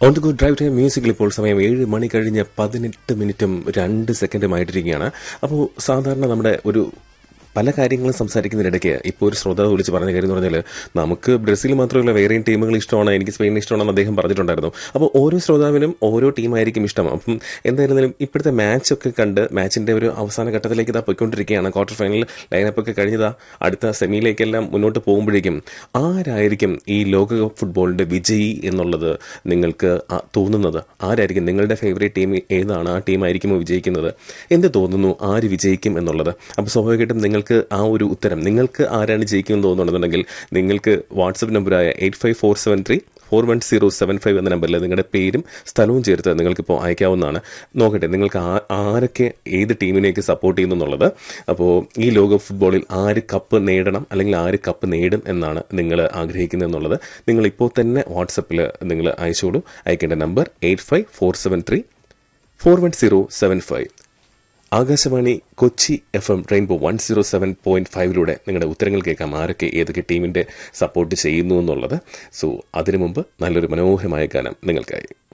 on the good drive time മ്യൂസിക്കിൽ ഇപ്പോൾ സമയം ഏഴ് മണി കഴിഞ്ഞ് പതിനെട്ട് മിനിറ്റും രണ്ട് സെക്കൻഡും ആയിട്ടിരിക്കുകയാണ് അപ്പോൾ സാധാരണ നമ്മുടെ ഒരു പല കാര്യങ്ങളും സംസാരിക്കുന്നതിനിടയ്ക്ക് ഇപ്പോൾ ഒരു ശ്രോതാവ് വിളിച്ച് പറഞ്ഞ കാര്യം എന്ന് പറഞ്ഞാൽ നമുക്ക് ബ്രസീൽ മാത്രമല്ല വേറെയും ടീമുകൾ ഇഷ്ടമാണ് എനിക്ക് സ്പെയിൻ ഇഷ്ടമാണെന്ന് അദ്ദേഹം പറഞ്ഞിട്ടുണ്ടായിരുന്നു അപ്പോൾ ഓരോ ശ്രോതാവിനും ഓരോ ടീമായിരിക്കും ഇഷ്ടം അപ്പം എന്തായിരുന്നാലും ഇപ്പോഴത്തെ മാച്ചൊക്കെ കണ്ട് മാച്ചിന്റെ ഒരു അവസാന ഘട്ടത്തിലേക്ക് ഇതാ പോയിക്കൊണ്ടിരിക്കുകയാണ് ക്വാർട്ടർ ഫൈനൽ ലൈനപ്പ് ഒക്കെ കഴിഞ്ഞതാ അടുത്ത സെമിയിലേക്കെല്ലാം മുന്നോട്ട് പോകുമ്പോഴേക്കും ആരായിരിക്കും ഈ ലോകകപ്പ് ഫുട്ബോളിന്റെ വിജയി എന്നുള്ളത് നിങ്ങൾക്ക് ആ തോന്നുന്നത് ആരായിരിക്കും നിങ്ങളുടെ ഫേവറേറ്റ് ടീം ഏതാണ് ആ ടീം ആയിരിക്കുമോ വിജയിക്കുന്നത് എന്ത് തോന്നുന്നു ആര് വിജയിക്കും എന്നുള്ളത് അപ്പോൾ സ്വാഭാവികമായിട്ടും നിങ്ങൾക്ക് ആ ഒരു ഉത്തരം നിങ്ങൾക്ക് ആരാണ് ജയിക്കുമെന്ന് തോന്നുന്നുണ്ടെന്നുണ്ടെങ്കിൽ നിങ്ങൾക്ക് വാട്സപ്പ് നമ്പറായ eight five four seven three four one zero seven five എന്ന നമ്പറിൽ നിങ്ങളുടെ പേരും സ്ഥലവും ചേർത്ത് നിങ്ങൾക്കിപ്പോൾ അയക്കാവുന്നതാണ് നോക്കട്ടെ നിങ്ങൾക്ക് ആ- ആരൊക്കെ ഏത് ടീമിനെയൊക്കെ സപ്പോർട്ട് ചെയ്യുന്നു എന്നുള്ളത് അപ്പോൾ ഈ ലോക ഫുട്ബോളിൽ ആര് കപ്പ് നേടണം അല്ലെങ്കിൽ ആര് കപ്പ് നേടും എന്നാണ് നിങ്ങൾ ആഗ്രഹിക്കുന്നത് എന്നുള്ളത് നിങ്ങൾ ഇപ്പോൾ തന്നെ വാട്സപ്പിൽ നിങ്ങൾ അയച്ചോളൂ അയക്കേണ്ട number eight five four seven three four one zero seven five Akashvani Kochi F M rainbow one zero seven point ഫൈവിലൂടെ നിങ്ങളുടെ ഉത്തരങ്ങൾ കേൾക്കാം ആരൊക്കെ ഏതൊക്കെ ടീമിന്റെ സപ്പോർട്ട് ചെയ്യുന്നു എന്നുള്ളത് സോ അതിനു മുമ്പ് നല്ലൊരു മനോഹരമായ ഗാനം നിങ്ങൾക്കായി